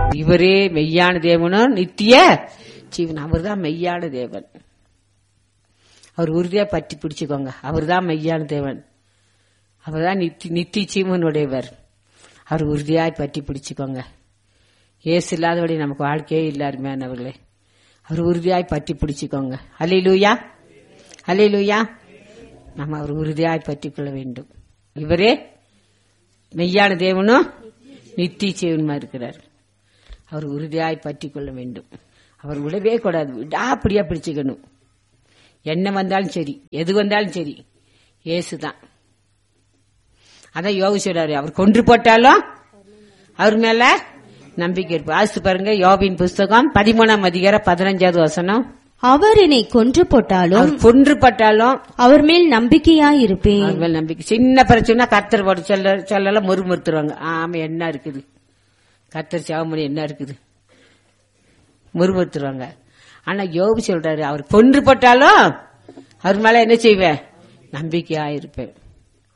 இவரே மெய்யான தேவனும் நித்திய ஜீவன் அவர்தான் மெய்யான தேவன் அவர் உறுதியா பற்றி பிடிச்சுக்கோங்க அவர்தான் மெய்யான தேவன் அவர்தான் நித்தி நித்திய ஜீவனுடையவர் அவர் உறுதியாய் பற்றி பிடிச்சுக்கோங்க ஏசு இல்லாதபடி நமக்கு வாழ்க்கையே இல்லை அருமையானவர்களே அவர் உறுதியாய் பற்றி பிடிச்சுக்கோங்க அலையிலூயா அலையிலூயா நம்ம அவர் உறுதியாய் பற்றி கொள்ள வேண்டும் இவரே மெய்யான தேவனும் நித்திய ஜீவனுமா இருக்கிறார் அவர் உறுதியாய் பற்றி கொள்ள வேண்டும் அவர் விடவே கூடாது விடாப்படியா பிடிச்சுக்கணும் என்ன வந்தாலும் சரி எது வந்தாலும் சரி ஏசுதான் அதான் யோகு சொல்றாரு அவர் கொன்று போட்டாலும் அவர் மேல நம்பிக்கை இருப்பு ஆசு பாருங்க யோபின் புஸ்தகம் பதிமூணாம் அதிகாரம் பதினஞ்சாவது வசனம் அவர் என்னை கொன்று போட்டாலும் அவர் கொன்று பட்டாலும் அவர் மேல் நம்பிக்கையாயிருப்பேன் அவர் மேல நம்பிக்கை சின்ன பிரச்சனை கர்த்தர் போட்டு சொல்ல சொல்லல முறுமுறுத்துருவாங்க ஆமா என்ன இருக்குது கர்த்தர் சாவமணி என்ன இருக்குது முறுமுறுத்துருவாங்க ஆனா யோபு சொல்றாரு அவர் கொன்று போட்டாலும் அவர் மேல என்ன செய்வேன் நம்பிக்கையா இருப்பேன்